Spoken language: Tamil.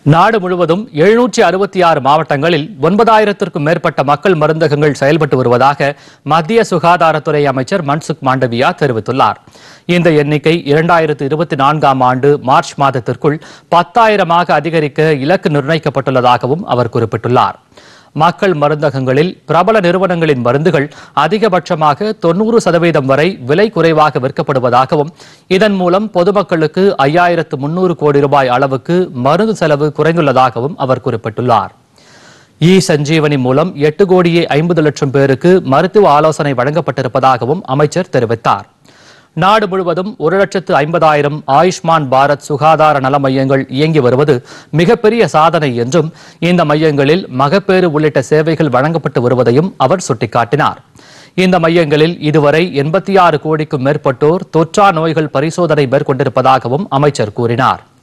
நாடு முழுவதும் எழுநூற்றி அறுபத்தி ஆறு மாவட்டங்களில் ஒன்பதாயிரத்திற்கும் மேற்பட்ட மக்கள் மருந்தகங்கள் செயல்பட்டு வருவதாக மத்திய சுகாதாரத்துறை அமைச்சர் மன்சுக் மாண்டவியா தெரிவித்துள்ளார் இந்த எண்ணிக்கை இரண்டாயிரத்து இருபத்தி நான்காம் ஆண்டு மார்ச் மாதத்திற்குள் பத்தாயிரமாக அதிகரிக்க இலக்கு நிர்ணயிக்கப்பட்டுள்ளதாகவும் அவர் குறிப்பிட்டுள்ளார் மக்கள் மருந்தகங்களில் பிரபல நிறுவனங்களின் மருந்துகள் அதிகபட்சமாக தொன்னூறு சதவீதம் வரை விலை குறைவாக விற்கப்படுவதாகவும் இதன் மூலம் பொதுமக்களுக்கு ஐயாயிரத்து முன்னூறு கோடி ரூபாய் அளவுக்கு மருந்து செலவு குறைந்துள்ளதாகவும் அவர் குறிப்பிட்டுள்ளார் இ சஞ்சீவனி மூலம் எட்டு கோடியே ஐம்பது லட்சம் பேருக்கு மருத்துவ ஆலோசனை வழங்கப்பட்டிருப்பதாகவும் அமைச்சர் தெரிவித்தார் நாடு முழுவதும் ஒரு லட்சத்து ஐம்பதாயிரம் ஆயுஷ்மான் பாரத் சுகாதார நல மையங்கள் இயங்கி வருவது மிகப்பெரிய சாதனை என்றும் இந்த மையங்களில் மகப்பேறு உள்ளிட்ட சேவைகள் வழங்கப்பட்டு வருவதையும் அவர் சுட்டிக்காட்டினார் இந்த மையங்களில் இதுவரை எண்பத்தி ஆறு கோடிக்கும் மேற்பட்டோர் தொற்றா நோய்கள் பரிசோதனை மேற்கொண்டிருப்பதாகவும் அமைச்சர் கூறினார்